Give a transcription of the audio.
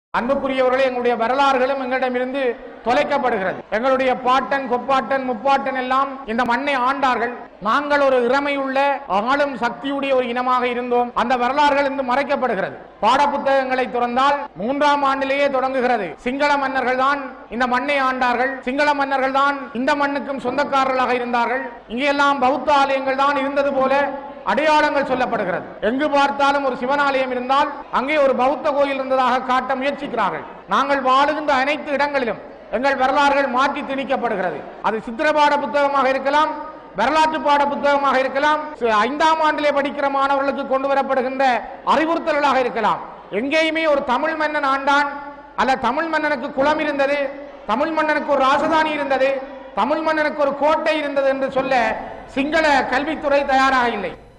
அன்புக்குரியவர்களே எங்களுடைய வரலாறுகளும் எங்களிடமிருந்து தொலைக்கப்படுகிறது எங்களுடைய பாட்டன் கொப்பாட்டன் முப்பாட்டன் எல்லாம் இந்த மண்ணை ஆண்டார்கள் நாங்கள் ஒரு இறமையுள்ள ஆளும் சக்தியுடைய ஒரு இனமாக இருந்தோம் அந்த வரலாறுகள் இன்று மறைக்கப்படுகிறது பாடப்புத்தகங்களை திறந்தால் மூன்றாம் ஆண்டிலேயே தொடங்குகிறது சிங்கள மன்னர்கள் தான் இந்த மண்ணை ஆண்டார்கள் சிங்கள மன்னர்கள் தான் இந்த மண்ணுக்கும் சொந்தக்காரர்களாக இருந்தார்கள் இங்கெல்லாம் பௌத்த ஆலயங்கள் தான் இருந்தது போல அடையாளங்கள் சொல்லப்படுகிறது எங்கு பார்த்தாலும் ஒரு சிவனாலயம் இருந்தால் அங்கே ஒரு பௌத்த கோயில் இருந்ததாக காட்ட முயற்சிக்கிறார்கள் நாங்கள் வாழுகின்ற அனைத்து இடங்களிலும் எங்கள் வரலாறுகள் மாற்றி திணிக்கப்படுகிறது அது சித்திரபாட புத்தகமாக இருக்கலாம் வரலாற்று பாட புத்தகமாக இருக்கலாம் ச- ஐந்தாம் ஆண்டிலே படிக்கிற மாணவர்களுக்கு கொண்டு வரப்படுகின்ற அறிவுறுத்தல்களாக இருக்கலாம் எங்கேயுமே ஒரு தமிழ் மன்னன் ஆண்டான் அல்ல தமிழ் மன்னனுக்கு குளம் இருந்தது தமிழ் மன்னனுக்கு ஒரு ராசதானி இருந்தது தமிழ் மன்னனுக்கு ஒரு கோட்டை இருந்தது என்று சொல்ல சிங்கள கல்வித்துறை தயாராக இல்லை